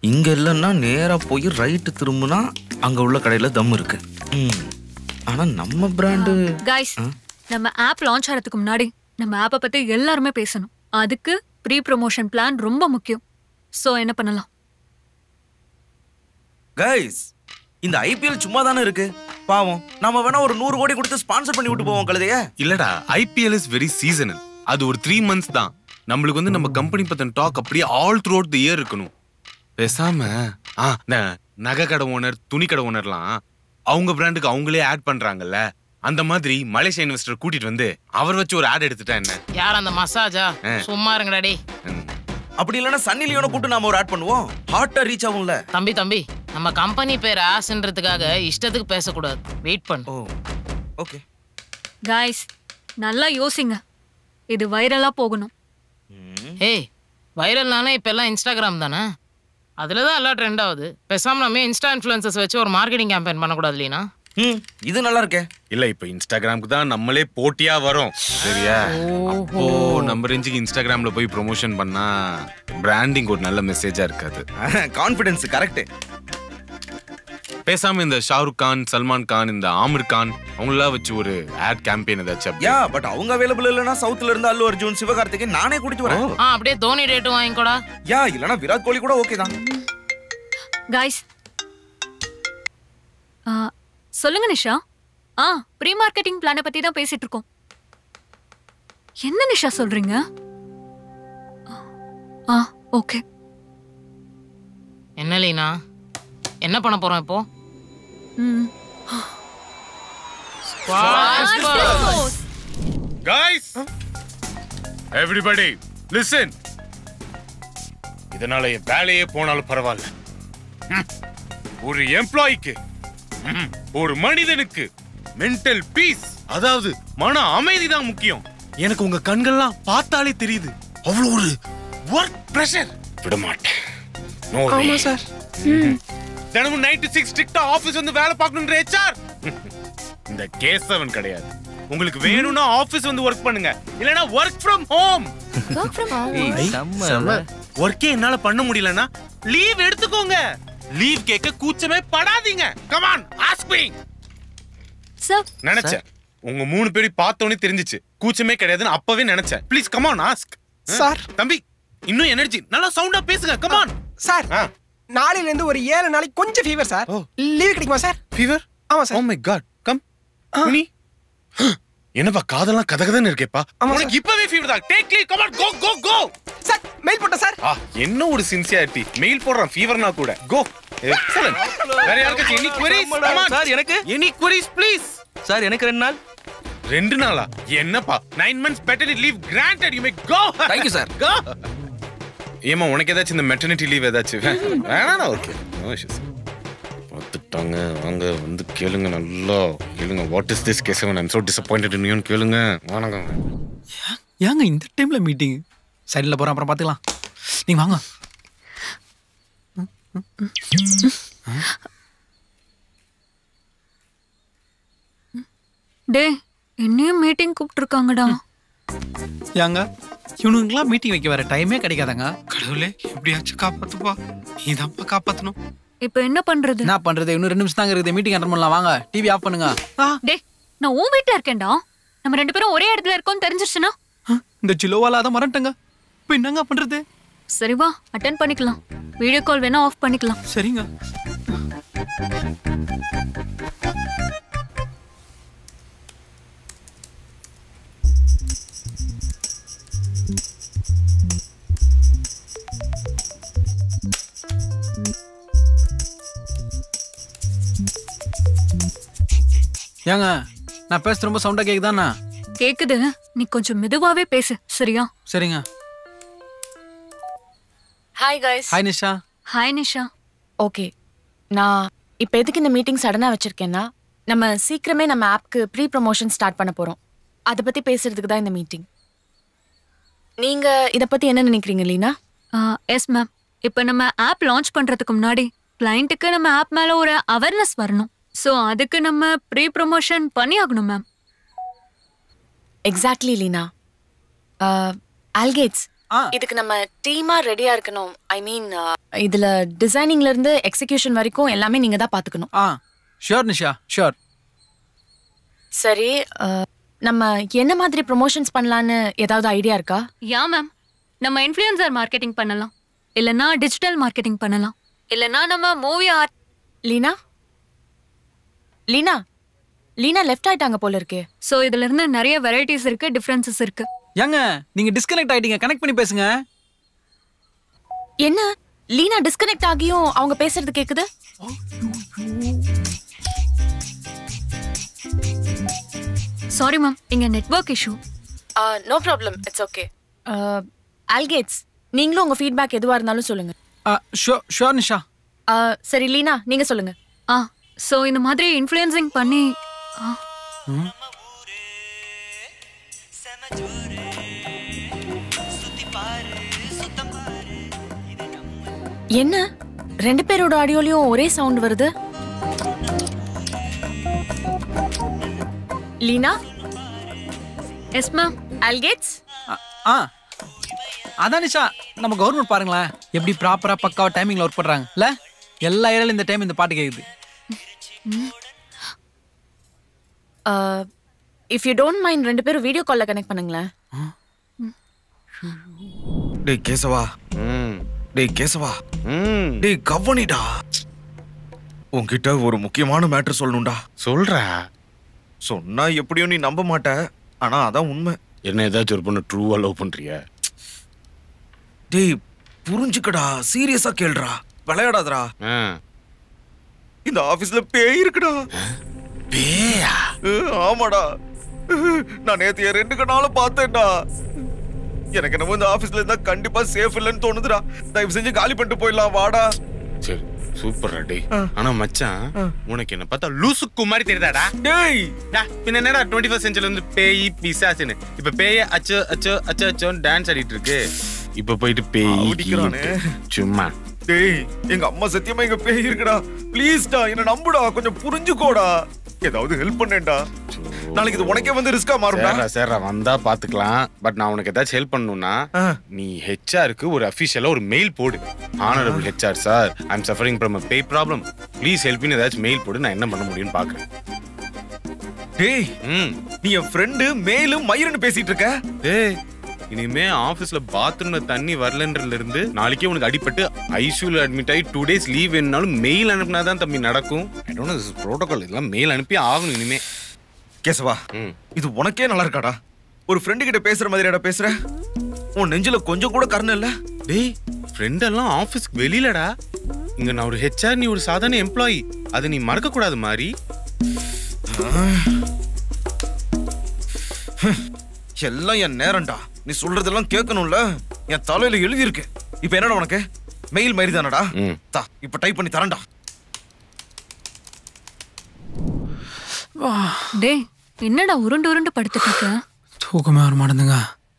இங்க இல்லைன்னா நேரா போய் ரைட்டு திரும்பினா அங்க உள்ள கடையில தம் இருக்கு ம். ஆனா நம்ம பிராண்டு கைஸ் நம்ம ஆப் லான்ச் ஆகிறதுக்கு முன்னாடி நம்ம ஆப்பை பத்தி எல்லாருமே பேசணும் அதுக்கு ப்ரீ ப்ரொமோஷன் பிளான் ரொம்ப முக்கியம் சோ என்ன பண்ணலாம் கைஸ் இந்த ஐபிஎல் சும்மா தானே இருக்கு பாவம் நாம வேணா ஒரு நூறு கோடி கொடுத்து ஸ்பான்சர் பண்ணி விட்டு போவோம் கழுதைய இல்லடா ஐபிஎல் இஸ் வெரி சீசனல் அது ஒரு த்ரீ மந்த்ஸ் தான் நம்மளுக்கு வந்து நம்ம கம்பெனி பத்தின டாக் அப்படியே all throughout the year இருக்கணும் பேசாம ஆ இந்த நகை கடை ஓனர் துணி கடை ஓனர்லாம் அவங்க பிராண்டுக்கு அவங்களே ஆட் பண்றாங்கல்ல அந்த மாதிரி மலேசியா இன்வெஸ்டர் கூட்டிட்டு வந்து அவர் வச்சு ஒரு ஆட் எடுத்துட்டா என்ன யார் அந்த மசாஜா சும்மா இருங்கடா டேய் ம். அப்படி இல்லைன்னா சன்னி லியோனை கூட்டு நாம ஒரு ஆட் பண்ணுவோம் ஹார்ட்டா ரீச் ஆகும்ல தம்பி தம்பி நம்ம கம்பெனி பேர் ஆஸ்ன்றதுக்காக இஷ்டத்துக்கு பேசக்கூடாது வெயிட் பண்ணு ஓ ஓகே கைஸ் நல்லா யோசிங்க இது வைரலா போகணும் ஏய் வைரல்னாலே இப்ப எல்லாம் இன்ஸ்டாகிராம் தானே அதுல தான் எல்லாம் ட்ரெண்ட் ஆகுது பேசாம நம்ம இன்ஸ்டா இன்ஃப்ளூயன்சஸ் வச்சு ஒரு மார்க்கெட்டிங் கேம்பெயின் பண்ணக்கூடாது இல்லைனா ம் இது நல்லா இருக்கே இல்ல இப்ப இன்ஸ்டாகிராமுக்கு தான் நம்மளே போட்டியா வரோம் சரியா அப்போ நம்ம ரேஞ்சுக்கு இன்ஸ்டாகிராம்ல போய் ப்ரொமோஷன் பண்ணா பிராண்டிங் ஒரு நல்ல மெசேஜா இருக்காது கான்ஃபிடன்ஸ் கரெக்ட் பேசாம இந்த ஷாருக் கான் சல்மான் கான் இந்த ஆமிர் கான் அவங்களெல்லாம் வச்சு ஒரு ஆட் கேம்பெயின் ஏதாச்சும் அப்படி- யா பட் அவங்க அவைலபிள் இல்லைன்னா சவுத்ல இருந்து அல்லு அர்ஜுன் சிவகார்த்திகேயன் நானே கூட்டிட்டு வரேன் ஆ அப்படியே தோனி டேட்டும் வாங்கிக்கோடா யா இல்லைன்னா விராட் கோலி கூட ஓகே தான் கைஸ் சொல்லுங்க நிஷா ஆ ப்ரீ மார்க்கெட்டிங் பிளானை பத்தி தான் பேசிட்டு இருக்கோம் என்ன நிஷா சொல்றீங்க ஆ ஓகே என்ன லீனா என்ன பண்ண போறோம் இப்போ ம் guys everybody listen இதனால என் வேலையே போனாலும் பரவாயில்ல ம். ஒரு எம்ப்ளாய்க்கு ஒரு மனிதனுக்கு மென்டல் பீஸ் அதாவது மன அமைதி தான் முக்கியம் எனக்கு உங்க கண்கள்லாம் பார்த்தாலே தெரியுது அவ்வளவு ஒரு ஒர்க் பிரஷர் விட மாட்டேன் No way. தினமும் நைட் சிக்ஸ் ஸ்ட்ரிக்டா ஆபீஸ் வந்து வேலை பார்க்கணுன்ற ஹெச்ஆர் இந்த கேசவன் கிடையாது உங்களுக்கு வேணும்னா ஆபீஸ் வந்து ஒர்க் பண்ணுங்க இல்லனா ஒர்க் ஃப்ரம் ஹோம் ஒர்க்கே என்னால பண்ண முடியலனா லீவ் எடுத்துக்கோங்க லீவ் கேட்க கூச்சமே படாதீங்க கமான் ஆஸ்க் மீ சார் நினைச்சேன் உங்க மூணு பேரும் பார்த்தோன்னே தெரிஞ்சுச்சு கூச்சமே கிடையாதுன்னு அப்பவே நினைச்சேன் ப்ளீஸ் கமான் ஆஸ்க் சார் தம்பி இன்னும் எனர்ஜி நல்லா சவுண்டா பேசுங்க கமான் சார் நாளையில இருந்து ஒரு ஏழு நாளைக்கு கொஞ்சம் ஃபீவர் சார் ஓ. லீவ் கிடைக்குமா சார் ஃபீவர் ஆமா oh sir my God come நீ என்னப்பா காதெல்லாம் கதகதன்னு இருக்கேப்பா ஆமா, உனக்கு இப்பவே ஃபீவர் தான் take leave come on go go go sir mail போட்டேன் சார் ஆ என்ன ஒரு சின்சியாரிட்டி மெயில் போடுறான் ஃபீவர்னா கூட கோ எக்ஸலென்ட் வேற யாருக்காச்சும் any queries come on sir எனக்கு எனி queries ப்ளீஸ் சார் எனக்கு ரெண்டு நாள் ரெண்டு நாளா என்னப்பா nine months paternity leave granted you may go Thank you, sir. Go ஏமா உனக்கு ஏதாச்சும் இந்த மெட்டர்னிட்டி லீவ் ஏதாச்சும் வே- வேணாம் ஓகே நோ இஷ்யூஸ் பார்த்துட்டாங்க வாங்க வந்து கேளுங்க நல்லா கேளுங்க what is this case I'm so disappointed in யூன்னு கேளுங்க வணக்கம் ஏங்க இந்த டைம்ல மீட்டிங் சைடில் போகிறோம் அப்புறம் பார்த்துக்கலாம் நீங்க வாங்க டே என்னையும் மீட்டிங் கூப்பிட்டுருக்காங்கடா ஏங்க இவனுங்களாம் மீட்டிங் வைக்க வேற டைமே கிடைக்காதங்க கடவுளே எப்படியாச்சும் காப்பாத்துப்பா நீ தான்ப்பா காப்பாத்தணும் இப்போ என்ன பண்றது என்ன பண்றது இன்னும் ரெண்டு நிமிஷம் தாங்க இருக்குது மீட்டிங் அட்டன் பண்ணலாம் வாங்க டிவி ஆஃப் பண்ணுங்க ஆ, டே நான் உன் வீட்ல இருக்கேன்டா நம்ம ரெண்டு பேரும் ஒரே இடத்துல இருக்கோம்னு தெரிஞ்சிருச்சுன்னா ஆ, இந்த சிலோவால அதை மறந்துட்டேங்க இப்போ என்னங்க பண்றது சரி வா அட்டன் பண்ணிக்கலாம் வீடியோ கால் வேணா ஆஃப் பண்ணிக்கலாம் சரிங்க ஏங்க நான் பேசுறது ரொம்ப சவுண்டா கேக்குதாண்ணா கேக்குது நீ கொஞ்சம் மெதுவாவே பேசு சரியா சரிங்க hi guys hi Nisha hi Nisha okay நான் இப்போ எதுக்கு இந்த மீட்டிங் சடனாக வச்சிருக்கேன்னா நம்ம சீக்கிரமே நம்ம ஆப்க்கு ப்ரீ ப்ரொமோஷன் ஸ்டார்ட் பண்ண போகிறோம் அதை பற்றி பேசுறதுக்கு தான் இந்த மீட்டிங் நீங்கள் இதை பற்றி என்ன நினைக்கிறீங்க லீனா எஸ் மேம் இப்போ நம்ம ஆப் லான்ச் பண்றதுக்கு முன்னாடி கிளைண்ட்டுக்கு நம்ம ஆப் மேல ஒரு அவேர்னஸ் வரணும் ஸோ அதுக்கு நம்ம ப்ரீ ப்ரொமோஷன் பண்ணி ஆகணும் மேம் எக்ஸாக்ட்லி லீனா ஆல்கேட்ஸ் ஆ. இதுக்கு நம்ம டீமா ரெடியா இருக்கணும் ஐ மீன் இதுல டிசைனிங்ல இருந்து எக்ஸிகியூஷன் வரைக்கும் எல்லாமே நீங்க தான் பாத்துக்கணும் ஆ ஷியோர் நிஷா ஷியோர் சரி அஹ், நம்ம என்ன மாதிரி ப்ரொமோஷன்ஸ் பண்ணலான்னு ஏதாவது ஐடியா இருக்கா யா மேம் நம்ம இன்ஃப்ளூயன்சர் மார்க்கெட்டிங் பண்ணலாம் இல்லனா டிஜிட்டல் மார்க்கெட்டிங் பண்ணலாம் இல்லனா நம்ம movie art Leena Leena Leena left ஆயிட்டாங்க போல இருக்கே ஸோ இதுல இருந்து நிறைய வெரைட்டிஸ் இருக்கு டிஃப்ரென்சஸ் இருக்கு ஏங்க நீங்க டிஸ்கனெக்ட் ஆயிட்டீங்க கனெக்ட் பண்ணி பேசுங்க என்ன லீனா டிஸ்கனெக்ட் ஆகியும் அவங்க பேசுறது கேக்குது சாரி மேம் இங்க network issue no problem it's okay ஆல்கேட்ஸ் நீங்களும் உங்க ஃபீட்பேக் எதுவா இருந்தாலும் சொல்லுங்க ஷோ ஷோர் நிஷா Uh, சரி லீனா நீங்க சொல்லுங்க ஆ ஸோ இந்த மாதிரி இன்ஃப்ளூயன்சிங் பண்ணி ஆ, என்ன ரெண்டு பேரோட ஆடியோலயும் ஒரே சவுண்ட் வருது லீனா எஸ் மேம் ஆல்கேட்ஸ் ஆ, ஆ அதான் நிஷா நம்ம கவர்மெண்ட் பாருங்களேன் எப்படி ப்ராப்பரா பக்காவா டைமிங்ல ஒர்க் பண்றாங்க இல்ல எல்லா ஏரியாலும் இந்த டைம் இந்த பாட்டு கேக்குது இஃப் யூ டோன்ட் மைண்ட் ரெண்டு பேரும் வீடியோ கால்ல கனெக்ட் பண்ணுங்களேன் டேய் கேசவா ம் டேய் கேசவா ம் டேய் கவனிடா உன்கிட்ட ஒரு முக்கியமான மேட்டர் சொல்லணும்டா சொல்றா சொன்னா எப்படியும் நீ நம்ப மாட்ட ஆனா அதான் உண்மை என்ன ஏதாச்சும் ஒரு பொண்ணு ட்ரூவா லவ் பண்றியா டேய் புரிஞ்சுக்கடா சீரியஸா கேளுடா விளையாடாதடா ஆ. இந்த ஆபீஸ்ல பேய் இருக்குடா பேயா அஹ், ஆமாடா அஹ், நான் நேத்து என் ரெண்டு கண்ணால பார்த்தேன்டா எனக்கு என்னமோ இந்த ஆபீஸ்ல இருந்தா கண்டிப்பா சேஃப் இல்லைன்னு தோணுதுடா தயவு செஞ்சு காலி பண்ணிட்டு போயிடலாம் வாடா சரி சூப்பர்ரா டேய் ஆனா மச்சான் உனக்கு என்ன பார்த்தா லூசுக்கு மாதிரி தெரியுதாடா டேய் டா, பின்ன என்னடா டுவெண்ட்டி ஃபர்ஸ்ட் செஞ்சுரில இருந்து பேய் பிசாசுன்னு இப்ப பேய அச்சோ அச்சோ அச்சோ அச்சோன்னு டான்ஸ் ஆடிட்டு இருக்கு இப்ப போயிட்டு பேய் அடிக்கிறானே. கீன்ட்டு. சும்மா டேய் எங்க அம்மா சத்தியமா எங்க பேய் இருக்குடா ப்ளீஸ்டா என்ன நம்புடா கொஞ்சம் புரிஞ்சுக்கோடா ஏதாவது ஹெல்ப் பண்ணேன்டா நாளைக்கு இது உனக்கே வந்து ரிஸ்கா மாறும்டா சேர்றா சேர்றா வந்தா பாத்துக்கலாம் பட் நான் உனக்கு ஏதாச்சும் ஹெல்ப் பண்ணணும்னா ஆ. நீ ஹெச்ஆருக்கு ஒரு அஃபிஷியலா ஒரு மெயில் போடு honourable HR sir I am suffering from pay problem please help ஏதாச்சும் மெயில் போடு நான் என்ன பண்ண முடியும்னு பாக்குறேன் டேய் ம் நீ என் ஃப்ரெண்டு மேலும் மயிருன்னு பேசிட்டு இருக்க டேய் இனிமே ஆபீஸ்ல பாத்ரூம்ல தண்ணி வரலன்றதுல இருந்து நாளைக்கே உனக்கு அடிபட்டு ஐசியூல அட்மிட் ஆகி டூ டேஸ் லீவ் வேணும்னாலும் மெயில் அனுப்புனாதான் தம்பி நடக்கும் ஐ டோன்ட் திஸ் ப்ரோட்டோகால் இதெல்லாம் மெயில் அனுப்பி ஆகணும் இனிமே கேசவா ம் இது உனக்கே நல்லா இருக்காடா ஒரு ஃப்ரெண்டு கிட்ட பேசுற மாதிரியாடா பேசுற உன் நெஞ்சில கொஞ்சம் கூட கருணை இல்ல டேய் ஃப்ரெண்ட் எல்லாம் ஆபீஸ்க்கு வெளியிலடா இங்க நான் ஒரு ஹெச்ஆர் நீ ஒரு சாதாரண எம்ப்ளாயி அதை நீ மறக்க கூடாது மாதிரி எல்லாம் என் நேரம்டா நீ சொல்றதெல்லாம் கேட்கணும்ல என் தலையில எழுதி இருக்கு இப்ப என்னடா உனக்கு மெயில் மாதிரி தானடா ம். தா இப்ப டைப் பண்ணி தரேன்டா டேய் என்னடா உருண்டு உருண்டு படுத்துட்டு இருக்க தூக்கமே வர மாட்டேங்குங்க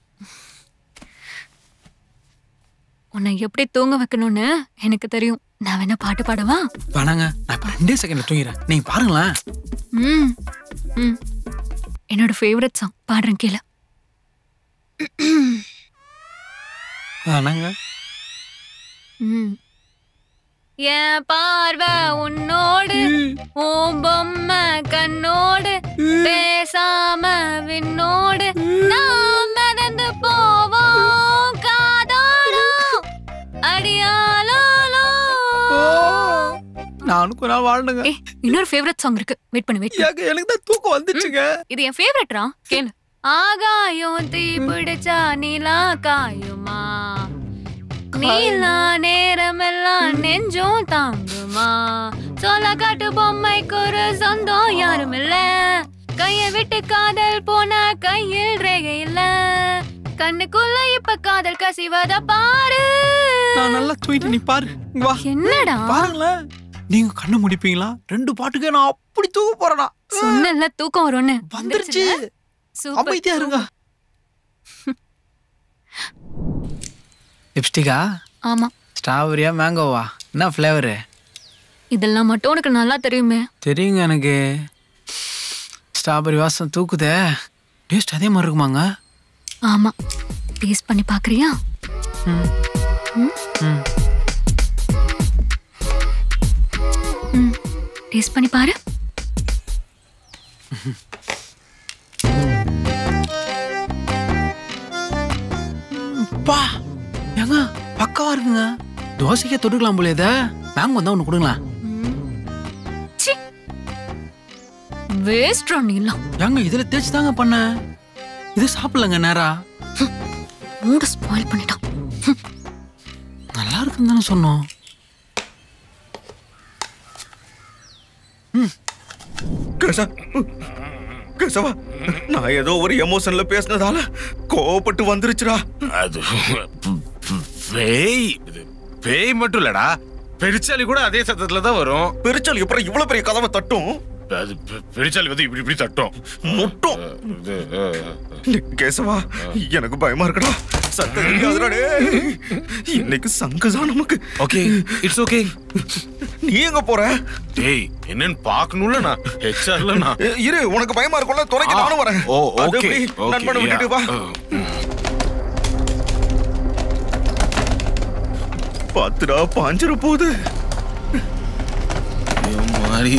உன்னை எப்படி தூங்க வைக்கணும்னு எனக்கு தெரியும் நான் வேணா பாட்டு பாடவா வேணாங்க நான் இப்போ ரெண்டே செகண்ட்ல தூங்கிறேன் நீங்க பாருங்களேன் ம் ம் என்னோட ஃபேவரட் சாங் பாடுறேன் கீழே வேணாங்க ம் என் பார்வை உன்னோடு உன் பொம்மை கண்ணோடு பேசாம விண்ணோடு நாம் மிதந்து போவோம் காதோடும் அடியாலோ நானும் கொஞ்ச நாள் வாழணுங்க ஏய் இன்னொரு ஃபேவரட் சாங் இருக்கு வெயிட் பண்ணு வெயிட் ஏங்க எனக்கு தான் தூக்கம் வந்துச்சுங்க இது என் ஃபேவரட்ரா கேளு ஆகாயம் தீ பிடிச்சா நீலா காயுமா நீலா நேரமெல்லாம் நெஞ்சும் தாங்குமா சோள காட்டு பொம்மைக்கு ஒரு சொந்தம் யாரும் இல்ல கைய விட்டு காதல் போன கையில் ரேகை இல்ல கண்ணுக்குள்ள இப்ப காதல் கசிவத பாரு நான் நல்லா தூங்கிட்டு நீ பாரு இங்க வா என்னடா பாருங்களேன் நீங்க கண்ணு முடிப்பீங்களா ரெண்டு பாட்டுக்கே நான் அப்படி தூக்க போறேனா சொன்னல தூக்கம் வரும்னு வந்துருச்சு சூப்பர் அமைதியா இருங்க லிப்ஸ்டிக்கா ஆமா ஸ்ட்ராபெரியா மேங்கோவா என்ன ஃப்ளேவரு இதெல்லாம் மட்டும் உனக்கு நல்லா தெரியுமே தெரியுங்க எனக்கு ஸ்ட்ராபெரி வாசம் தூக்குதே டேஸ்ட் அதே மாதிரி இருக்குமாங்க ஆமா டேஸ்ட் பண்ணி பாக்குறியா ம் டேஸ்ட் பண்ணி பாரு பா ஏங்க பக்காவா இருக்குங்க தோசைக்கே தொட்டுக்கலாம் போல இதை மேம் வந்தா ஒன்று கொடுங்களேன் சி வேஸ்ட் நீலாம் ஏங்க இதுல தேய்ச்சி தாங்க பண்ணேன் இது சாப்பிடலங்க நேரா மூட ஸ்பாயில் பண்ணிட்டான் நல்லா இருக்குன்னு தானே சொன்னோம் கேசா கேசவா நான் ஏதோ ஒரு எமோஷன்ல பேசினதால கோவப்பட்டு வந்துருச்சுடா அது பேய் இது பேய் மட்டும் இல்லடா பெருச்சாலி கூட அதே சத்தத்துல தான் வரும் பெருச்சால் எப்படி இவ்வளவு பெரிய கதவை தட்டும் அது பெ- பெருச்சாலி வந்து இப்படி இப்படி தட்டும் முட்டும் இது, அஹ், கேசவா எனக்கு பயமா இருக்குடா சத்தம் தெரியாதுடா டேய். இன்னைக்கு சங்குதான் நமக்கு ஓகே இட்ஸ் ஓகே நீ எங்க போற டேய் என்னன்னு பார்க்கணும்ல நான் ஹெச்ஆர்ல நான் ஏ, இரு உனக்கு பயமா இருக்கும்ல துணைக்கு நானும் வரேன் ஓ அது ஓகே எப்படி? நண்பனை விட்டுட்டு வா பாத்துடா பாஞ்சிர போகுது மாதிரி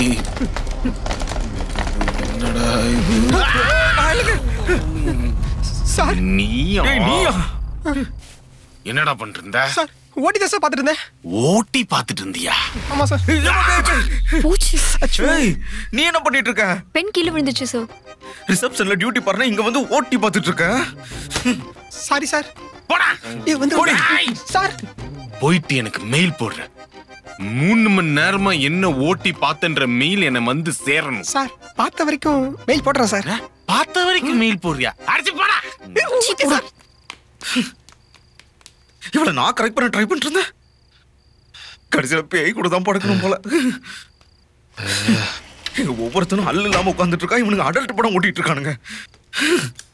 என்னடா இது சார் நீயா டேய், நீயா என்னடா பண்ணிட்டு இருந்த சார் ஓட்டி தான் சார் பார்த்துட்டு இருந்தேன் ஓட்டி பார்த்துட்டு இருந்தியா ஆமா சார் பூச்சி ஏய், நீ என்ன பண்ணிட்டு இருக்க பெண் கீழே விழுந்துச்சு சார் ரிசப்ஷன்ல டியூட்டி பாருங்க இங்க வந்து ஓட்டி பார்த்துட்டு இருக்க சாரி சார் போடா ஏ வந்து போடி. சார் போயிட்டு எனக்கு மெயில் போடுற மூணு மணி நேரமா என்ன ஓட்டி பார்த்தன்ற மெயில் என்ன வந்து சேரணும் சார் பார்த்த வரைக்கும் மெயில் போடுறேன் சார் அஹ், பார்த்த வரைக்கும் மெயில் போடுறியா அடிச்சு போடா ஓகே சார் இவள நான் கரெக்ட் பண்ண ட்ரை பண்ணிட்டு இருந்தேன் கடைசியில பேய் கூட தான் படுக்கணும் போல இங்க ஒவ்வொருத்தனும் அல்ல இல்லாம உட்காந்துட்டு இருக்கா இவனுங்க அடல்ட் படம் ஓட்டிட்டு இருக்கானுங்க